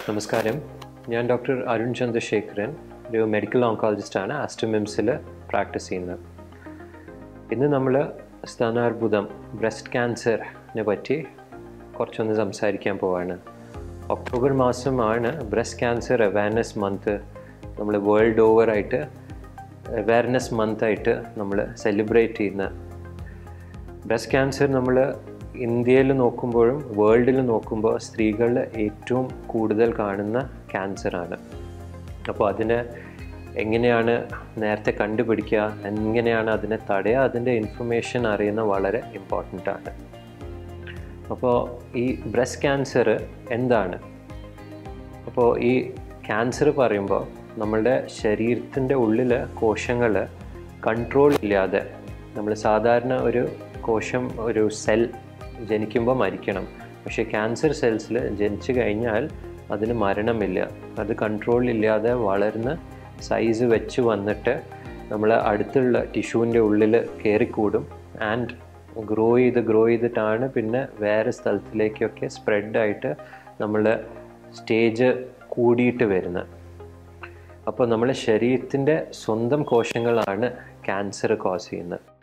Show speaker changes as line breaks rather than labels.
നമസ്കാരം ഞാൻ ഡോക്ടർ അരുൺ ചന്ദ്രശേഖരൻ ഒരു മെഡിക്കൽ ഓങ്കോളജിസ്റ്റാണ് ആസ്റ്റമിംസിൽ പ്രാക്ടീസ് ചെയ്യുന്നത് ഇന്ന് നമ്മൾ സ്ഥാനാർബുദം ബ്രസ്റ്റ് ക്യാൻസറിനെ പറ്റി കുറച്ചൊന്ന് സംസാരിക്കാൻ പോവാണ് ഒക്ടോബർ മാസമാണ് ബ്രസ്റ്റ് ക്യാൻസർ അവയർനെസ് മന്ത് നമ്മൾ വേൾഡ് ഓവറായിട്ട് അവയർനെസ് മന്തായിട്ട് നമ്മൾ സെലിബ്രേറ്റ് ചെയ്യുന്ന ബ്രസ്റ്റ് ക്യാൻസർ നമ്മൾ ഇന്ത്യയിൽ നോക്കുമ്പോഴും വേൾഡിൽ നോക്കുമ്പോൾ സ്ത്രീകളിൽ ഏറ്റവും കൂടുതൽ കാണുന്ന ക്യാൻസറാണ് അപ്പോൾ അതിനെ എങ്ങനെയാണ് നേരത്തെ കണ്ടുപിടിക്കുക എങ്ങനെയാണ് അതിനെ തടയുക അതിൻ്റെ ഇൻഫർമേഷൻ അറിയുന്ന വളരെ ഇമ്പോർട്ടൻ്റ് ആണ് അപ്പോൾ ഈ ബ്രസ്റ്റ് ക്യാൻസർ എന്താണ് അപ്പോൾ ഈ ക്യാൻസർ പറയുമ്പോൾ നമ്മളുടെ ശരീരത്തിൻ്റെ ഉള്ളിൽ കോശങ്ങൾ കൺട്രോൾ ഇല്ലാതെ നമ്മൾ സാധാരണ ഒരു കോശം ഒരു സെൽ ജനിക്കുമ്പോൾ മരിക്കണം പക്ഷേ ക്യാൻസർ സെൽസിൽ ജനിച്ചു കഴിഞ്ഞാൽ അതിന് മരണമില്ല അത് കൺട്രോൾ ഇല്ലാതെ വളർന്ന് സൈസ് വെച്ച് വന്നിട്ട് നമ്മൾ അടുത്തുള്ള ടിഷ്യൂവിൻ്റെ ഉള്ളിൽ കയറിക്കൂടും ആൻഡ് ഗ്രോ ചെയ്ത് ഗ്രോ ചെയ്തിട്ടാണ് പിന്നെ വേറെ സ്ഥലത്തിലേക്കൊക്കെ സ്പ്രെഡായിട്ട് നമ്മൾ സ്റ്റേജ് കൂടിയിട്ട് വരുന്നത് അപ്പോൾ നമ്മളെ ശരീരത്തിൻ്റെ സ്വന്തം കോശങ്ങളാണ് ക്യാൻസർ കോസ് ചെയ്യുന്നത്